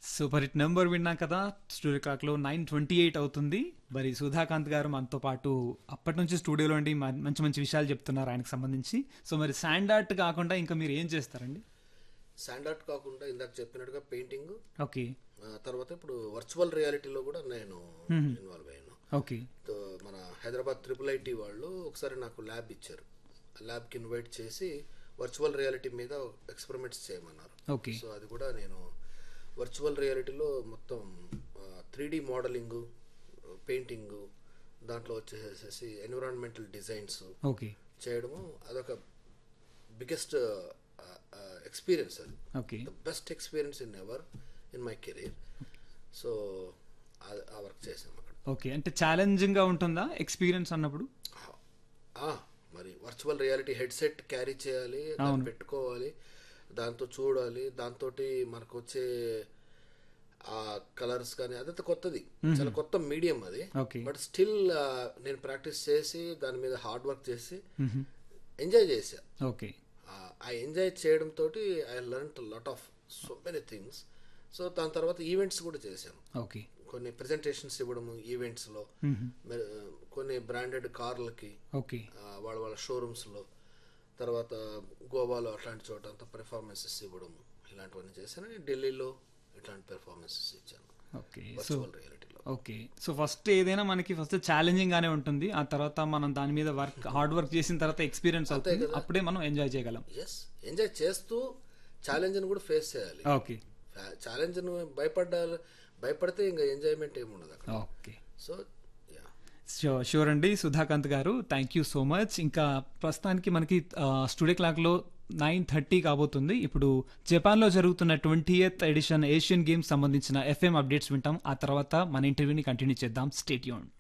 super hit number విన్నాం కదా studio క్లాక్లో నైన్ ట్వంటీ ఎయిట్ అవుతుంది మరి సుధాకాంత్ గారు మనతో పాటు అప్పటి నుంచి స్టూడియోలో ఉండి మ- మంచి మంచి విషయాలు చెప్తున్నారు ఆయనకు సంబంధించి సో మరి శాండ్ ఆర్ట్ కాకుండా ఇంకా మీరు ఏం చేస్తారండి శాండ్ ఆర్ట్ కాకుండా ఇందాక చెప్పినట్టుగా పెయింటింగ్ ఓకే తర్వాత ఇప్పుడు వర్చువల్ రియాలిటీలో కూడా నేను ఇన్వాల్వ్ అయ్యాను ఓకే తో మన హైదరాబాద్ ట్రిపుల్ ఐటీ వాళ్ళు ఒకసారి నాకు ల్యాబ్ ఇచ్చారు ల్యాబ్కి ఇన్వైట్ చేసి వర్చువల్ రియాలిటీ మీద ఎక్స్పెరిమెంట్స్ చేయమన్నారు ఓకే సో అది కూడా నేను వర్చువల్ రియాలిటీలో మొత్తం త్రీ డి మోడలింగ్ పెయింటింగ్ దాంట్లో వచ్చేసేసి ఎన్విరాన్మెంటల్ డిజైన్స్ ఓకే చేయడము అదొక బిగ్గెస్ట్ ఎక్స్పీరియన్స్ అది okay the best experience in ever in my career so ఆ వర్క్ చేసాం అక్కడ ఓకే అంటే ఛాలెంజింగ్గా ఉంటుందా ఎక్స్పీరియన్స్ అన్నప్పుడు ఆ, మరి వర్చువల్ రియాలిటీ హెడ్సెట్ క్యారీ చేయాలి దాన్ని పెట్టుకోవాలి దాంతో చూడాలి దాంతో మనకు వచ్చే ఆ కలర్స్ కానీ అదంతా కొత్తది చాలా కొత్త మీడియం అది ఓకే బట్ స్టిల్ నేను ప్రాక్టీస్ చేసి దాని మీద హార్డ్ వర్క్ చేసి ఎంజాయ్ చేశా ఓకే ఆ ఎంజాయ్ చేయడం తోటి I learn lot of so many things so దాని తర్వాత ఈవెంట్స్ కూడా చేశాను ఓకే కొన్ని ప్రెజెంటేషన్స్ ఇవ్వడము ఈవెంట్స్లో కొన్ని బ్రాండెడ్ కార్లకి ఓకే ఆ, వాళ్ళ వాళ్ళ షోరూమ్స్లో తర్వాత గోవాలో అట్లాంటి చోట అంతా పెర్ఫార్మెన్సెస్ ఇవ్వడము ఇలాంటివన్నీ చేశాను నేను ఢిల్లీలో ఇట్లాంటి పెర్ఫార్మెన్సెస్ ఇచ్చాను ఓకే సో వర్చువల్ రియాలిటీలో ఓకే సో ఫస్ట్ ఏదైనా మనకి ఫస్ట్ ఛాలెంజింగ్ గానే ఉంటుంది ఆ తర్వాత మనం దాని మీద వర్క్ హార్డ్ వర్క్ చేసిన తర్వాత ఎక్స్పీరియన్స్ అవుతుంది అప్పుడే మనం ఎంజాయ్ చేయగలం ఎస్ ఎంజాయ్ చేస్తూ ఛాలెంజ్ని కూడా ఫేస్ చేయాలి ఓకే ఛాలెంజ్ను భయపడాలి భయపడితే ఇంకా ఎంజాయ్మెంట్ ఏమి ఉండదు అక్కడ okay so yeah sure sure అండి సుధాకాంత్ గారు థ్యాంక్ యూ సో మచ్ ఇంకా ప్రస్తుతానికి మనకి ఆ, స్టూడియో క్లాక్లో నైన్ థర్టీ కాబోతుంది ఇప్పుడు జపాన్లో జరుగుతున్న twenty eighth edition Asian games సంబంధించిన ఎఫ్ఎం అప్డేట్స్ వింటాం ఆ తర్వాత మన ఇంటర్వ్యూని కంటిన్యూ చేద్దాం స్టేట్ యూన్